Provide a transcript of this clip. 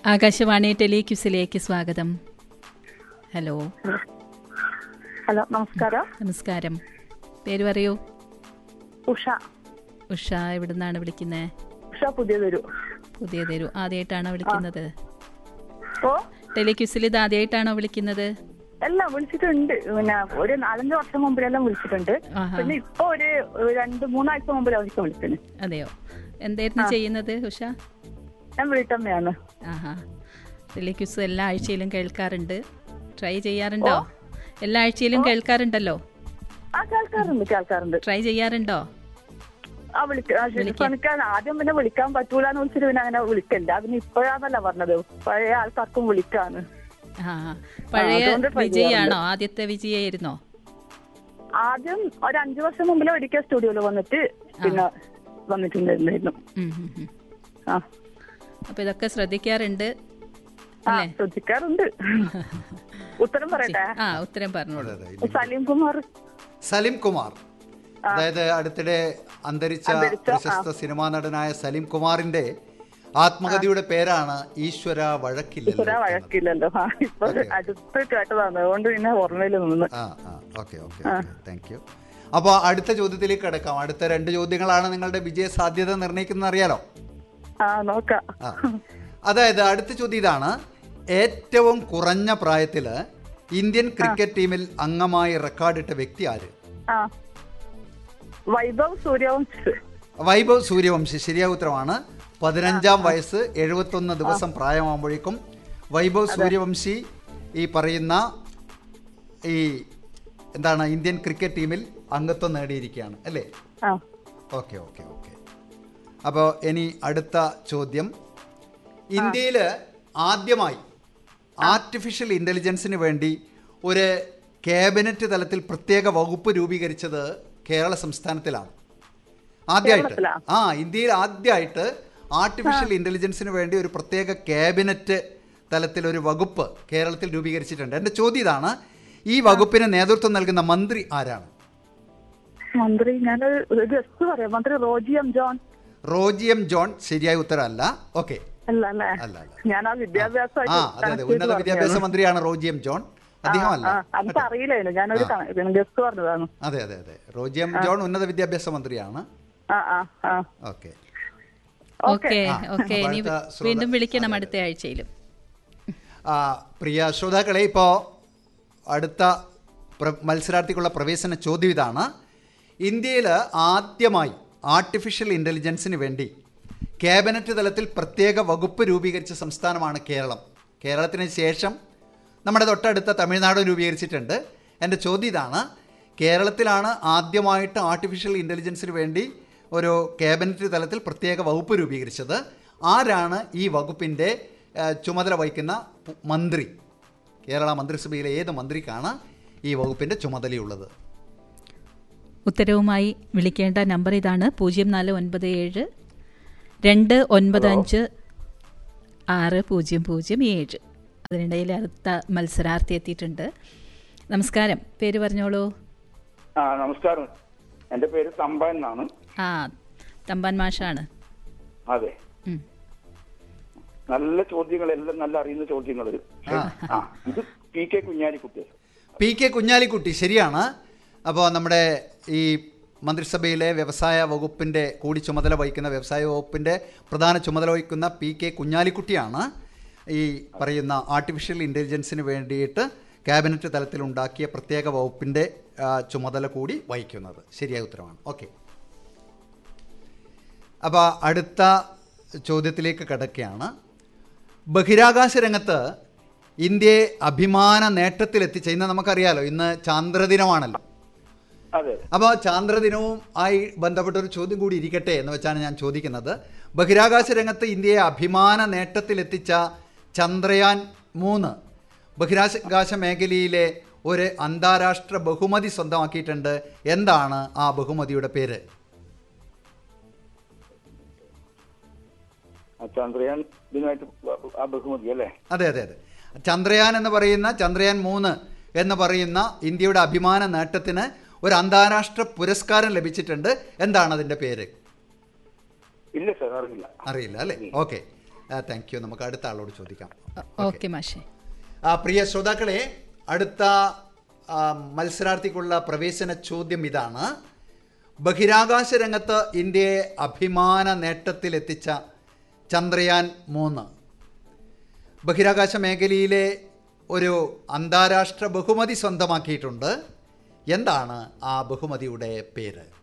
ആകാശവാണി ടെലിക്യൂസിലേക്ക് സ്വാഗതം hello hello നമസ്കാരം നമസ്കാരം പേര് പറയൂ ഉഷ ഉഷ എവിടുന്നാണ് വിളിക്കുന്നത് ഉഷ പുതിയ തരൂ പുതിയ തരൂ ആദ്യമായിട്ടാണോ വിളിക്കുന്നത് ഓ ടെലിക്യൂസിൽ ഇത് ആദ്യമായിട്ടാണോ വിളിക്കുന്നത് എല്ലാം വിളിച്ചിട്ടുണ്ട് പിന്നെ ഒരു നാലഞ്ച് വർഷം മുമ്പിലെല്ലാം വിളിച്ചിട്ടുണ്ട് ആഹാ. പിന്നെ ഇപ്പൊ ഒരു ഒരു രണ്ട് മൂന്നാഴ്ച മുമ്പിലാണ് ഒരിക്കൽ വിളിച്ചത് അതെയോ എന്തായിരുന്നു ചെയ്യുന്നത് ഉഷ ഞാൻ വീട്ടമ്മയാണ് ആഹാ ടെലിക്യൂസ് എല്ലാ ആഴ്ചയിലും കേൾക്കാറുണ്ട് ട്രൈ ചെയ്യാറുണ്ടോ എല്ലാ ആഴ്ചയിലും കേൾക്കാറുണ്ടല്ലോ ആ കേൾക്കാറുണ്ട് കേൾക്കാറുണ്ട് ട്രൈ ചെയ്യാറുണ്ടോ ആ വിളിക്ക ശ്രമിക്കാൻ ആദ്യം പിന്നെ വിളിക്കാൻ പറ്റൂലെന്ന് വിളിച്ചിട്ട് പിന്നെ അങ്ങനെ വിളിക്കണ്ട അതിന് ഇപ്പോഴാന്നല്ല പറഞ്ഞത് പഴയ ആൾക്കാർക്കും വിളിക്കാന്ന് ആ പഴയ അതുകൊണ്ട് try വിജയാണോ ആദ്യത്തെ വിജയായിരുന്നോ ആദ്യം ഒരു അഞ്ചു വർഷം മുമ്പിൽ ഒരിക്കൽ സ്റ്റുഡിയോയിൽ വന്നിട്ട് പിന്നെ വന്നിട്ടുണ്ടായിരുന്നു ഉം, ഉം, ഉം. ആ അപ്പൊ ഇതൊക്കെ ശ്രദ്ധിക്കാറുണ്ട് ആ അല്ലേ ശ്രദ്ധിക്കാറുണ്ട് ഉത്തരം പറയട്ടെ ആ ഉത്തരം പറഞ്ഞോളൂ അതെ, അതെ. സലീം കുമാർ സലിം കുമാർ അതായത് അടുത്തിടെ അന്തരിച്ച അന്തരിച്ച, പ്രശസ്ത സിനിമാ നടനായ സലിം കുമാറിന്റെ ആത്മകഥയുടെ പേരാണ് ഈശ്വര വഴക്കില്ലല്ലോ ഇത്ര വഴക്കില്ലല്ലോ ആ ഇപ്പൊ അടുത്ത് കേട്ടതാണ് അതുകൊണ്ട് പിന്നെ ഓർമ്മയിൽ നിന്ന് ആ ആ ഓക്കെ ഓക്കെ താങ്ക് യു അപ്പോൾ അടുത്ത ചോദ്യത്തിലേക്ക് കിടക്കാം അടുത്ത രണ്ട് ചോദ്യങ്ങളാണ് നിങ്ങളുടെ വിജയ സാധ്യത നിർണ്ണയിക്കുന്നത് അറിയാലോ ആ നോക്കാം ആ അതായത് അടുത്ത ചോദ്യം ഇതാണ് ഏറ്റവും കുറഞ്ഞ പ്രായത്തിൽ ഇന്ത്യൻ ക്രിക്കറ്റ് ടീമിൽ അംഗമായി റെക്കോർഡിട്ട വ്യക്തി ആര് ആ വൈഭവ് സൂര്യവംശ് വൈഭവ് സൂര്യവംശി ശരിയായ ഉത്തരമാണ് പതിനഞ്ചാം വയസ്സ് എഴുപത്തൊന്ന് ദിവസം പ്രായമാകുമ്പോഴേക്കും വൈഭവ് സൂര്യവംശി ഈ പറയുന്ന ഈ എന്താണ് ഇന്ത്യൻ ക്രിക്കറ്റ് ടീമിൽ അംഗത്വം നേടിയിരിക്കുകയാണ് അല്ലേ ആ ഓക്കെ ഓക്കെ ഓക്കെ അപ്പോൾ ഇനി അടുത്ത ചോദ്യം ഇന്ത്യയിൽ ആദ്യമായി ആർട്ടിഫിഷ്യൽ ഇൻ്റലിജൻസിന് വേണ്ടി ഒരു ക്യാബിനറ്റ് തലത്തിൽ പ്രത്യേക വകുപ്പ് രൂപീകരിച്ചത് കേരള സംസ്ഥാനത്തിലാണ് ആദ്യമായിട്ട് കേരളത്തിലാ? ആ ഇന്ത്യയിൽ ആദ്യമായിട്ട് ആർട്ടിഫിഷ്യൽ ഇൻ്റലിജൻസിന് വേണ്ടി ഒരു പ്രത്യേക ക്യാബിനറ്റ് തലത്തിൽ ഒരു വകുപ്പ് കേരളത്തിൽ രൂപീകരിച്ചിട്ടുണ്ട് എൻ്റെ ചോദ്യം ഇതാണ് ഈ വകുപ്പിന് നേതൃത്വം നൽകുന്ന മന്ത്രി ആരാണ് മന്ത്രി ഞാനൊരു ഗസ്റ്റ് പറയാം മന്ത്രി റോജി എം ജോൺ റോജി എം ജോൺ ശരിയായ ഉത്തരമല്ല ഓക്കെ അല്ല അല്ലേ അല്ല അല്ല ഞാൻ ആ ആ വിദ്യാഭ്യാസമായിട്ട് അതെ അതെ connect ഉന്നത ചെയ്ത് വിദ്യാഭ്യാസ പറഞ്ഞതാണ്. മന്ത്രിയാണ് റോജി എം ജോൺ അദ്ദേഹമല്ല ആ, ആ, എനിക്ക് അറിയില്ലായിരുന്നു ഞാനൊരു ഗസ്റ്റ് പറഞ്ഞതാണ് അതെ അതെ അതെ റോജി എം ജോൺ ഉന്നത വിദ്യാഭ്യാസ മന്ത്രിയാണ് ആ ആ ആ ഓക്കെ ഓക്കെ ആ, ഓക്കെ അപ്പൊ ഇനി അടുത്ത ശ്രോത- വീണ്ടും വിളിക്കണം അതെ, അടുത്ത ആഴ്ചയിലും ആ, പ്രിയ ശ്രോതാക്കളെ ഇപ്പോൾ അടുത്ത പ്ര- മത്സരാർത്ഥിക്കുള്ള പ്രവേശന ചോദ്യം ഇതാണ് ഇന്ത്യയിൽ ആദ്യമായി ആർട്ടിഫിഷ്യൽ ഇൻ്റലിജൻസിന് വേണ്ടി ക്യാബിനറ്റ് തലത്തിൽ പ്രത്യേക വകുപ്പ് രൂപീകരിച്ച സംസ്ഥാനമാണ് കേരളം കേരളത്തിന് ശേഷം നമ്മുടെ തൊട്ടടുത്ത തമിഴ്നാട് രൂപീകരിച്ചിട്ടുണ്ട് എൻ്റെ ചോദ്യം ഇതാണ് കേരളത്തിലാണ് ആദ്യമായിട്ട് ആർട്ടിഫിഷ്യൽ ഇൻ്റലിജൻസിന് വേണ്ടി ഒരു ക്യാബിനറ്റ് തലത്തിൽ പ്രത്യേക വകുപ്പ് രൂപീകരിച്ചത് ആരാണ് ഈ വകുപ്പിൻ്റെ ഏഹ്, ചുമതല വഹിക്കുന്ന പു- മന്ത്രി കേരള മന്ത്രിസഭയിലെ ഏത് മന്ത്രിക്കാണ് ഈ വകുപ്പിൻ്റെ ചുമതലയുള്ളത് ഉത്തരവുമായി വിളിക്കേണ്ട നമ്പർ ഇതാണ് പൂജ്യം നാല് ഒൻപത് ഏഴ് രണ്ട് ഒൻപത് അഞ്ച് ആറ് പൂജ്യം പൂജ്യം ഏഴ് അതിനിടയിൽ അടുത്ത മത്സരാർത്ഥി എത്തിയിട്ടുണ്ട് നമസ്കാരം പേര് പറഞ്ഞോളൂ ആ നമസ്കാരം എൻ്റെ പേര് തമ്പ എന്നാണ് ആ തമ്പാൻ മാഷാണ് അതെ ഉം. നല്ല ചോദ്യങ്ങൾ എല്ലാം നല്ല അറിയുന്ന ചോദ്യങ്ങൾ ആ ഇത് P K Kunhalikutty P K Kunhalikutty ശരിയാണ് അപ്പോൾ നമ്മുടെ ഈ മന്ത്രിസഭയിലെ വ്യവസായ വകുപ്പിൻ്റെ കൂടി ചുമതല വഹിക്കുന്ന വ്യവസായ വകുപ്പിൻ്റെ പ്രധാന ചുമതല വഹിക്കുന്ന പി കെ കുഞ്ഞാലിക്കുട്ടിയാണ് ഈ പറയുന്ന ആർട്ടിഫിഷ്യൽ ഇൻ്റലിജൻസിന് വേണ്ടിയിട്ട് ക്യാബിനറ്റ് തലത്തിൽ ഉണ്ടാക്കിയ പ്രത്യേക വകുപ്പിൻ്റെ ആ, ചുമതല കൂടി വഹിക്കുന്നത് ശരിയായ ഉത്തരമാണ് ഓക്കെ അപ്പോൾ അടുത്ത ചോദ്യത്തിലേക്ക് കിടക്കുകയാണ് ബഹിരാകാശ രംഗത്ത് ഇന്ത്യയെ അഭിമാന നേട്ടത്തിലെത്തിച്ച ഇന്ന് നമുക്കറിയാലോ ഇന്ന് ചാന്ദ്രദിനമാണല്ലോ അതെ അപ്പോൾ ചാന്ദ്രദിനവും ആയി ബന്ധപ്പെട്ട ഒരു ചോദ്യം കൂടി ഇരിക്കട്ടെ എന്ന് വെച്ചാണ് ഞാൻ ചോദിക്കുന്നത് ബഹിരാകാശ രംഗത്ത് ഇന്ത്യയെ അഭിമാന നേട്ടത്തിലെത്തിച്ച ചന്ദ്രയാൻ മൂന്ന് ബഹിരാകാശ മേഖലയിലെ ഒരു അന്താരാഷ്ട്ര ബഹുമതി സ്വന്തമാക്കിയിട്ടുണ്ട് എന്താണ് ആ ബഹുമതിയുടെ പേര് ആ ചന്ദ്രയാൻ ഇതിനായിട്ട് ആ ബഹുമതി അല്ലേ അതെ അതെ അതെ ചന്ദ്രയാൻ എന്ന് പറയുന്ന ചന്ദ്രയാൻ മൂന്ന് എന്ന് പറയുന്ന ഇന്ത്യയുടെ അഭിമാന നേട്ടത്തിന് ഒരു അന്താരാഷ്ട്ര പുരസ്കാരം ലഭിച്ചിട്ടുണ്ട് എന്താണ് അതിൻ്റെ പേര് ഇല്ല സാർ അറിയില്ല അറിയില്ല അല്ലേ ഓക്കെ താങ്ക് യു നമുക്ക് അടുത്ത ആളോട് ചോദിക്കാം ഓക്കെ മാഷേ ആ, പ്രിയ ശ്രോതാക്കളെ അടുത്ത ആ, മത്സരാർത്ഥിക്കുള്ള പ്രവേശന ചോദ്യം ഇതാണ് ബഹിരാകാശ രംഗത്ത് ഇന്ത്യയെ അഭിമാന നേട്ടത്തിലെത്തിച്ച ചന്ദ്രയാൻ മൂന്ന് ബഹിരാകാശ മേഖലയിലെ ഒരു അന്താരാഷ്ട്ര ബഹുമതി സ്വന്തമാക്കിയിട്ടുണ്ട് എന്താണ് ആ ബഹുമതിയുടെ പേര്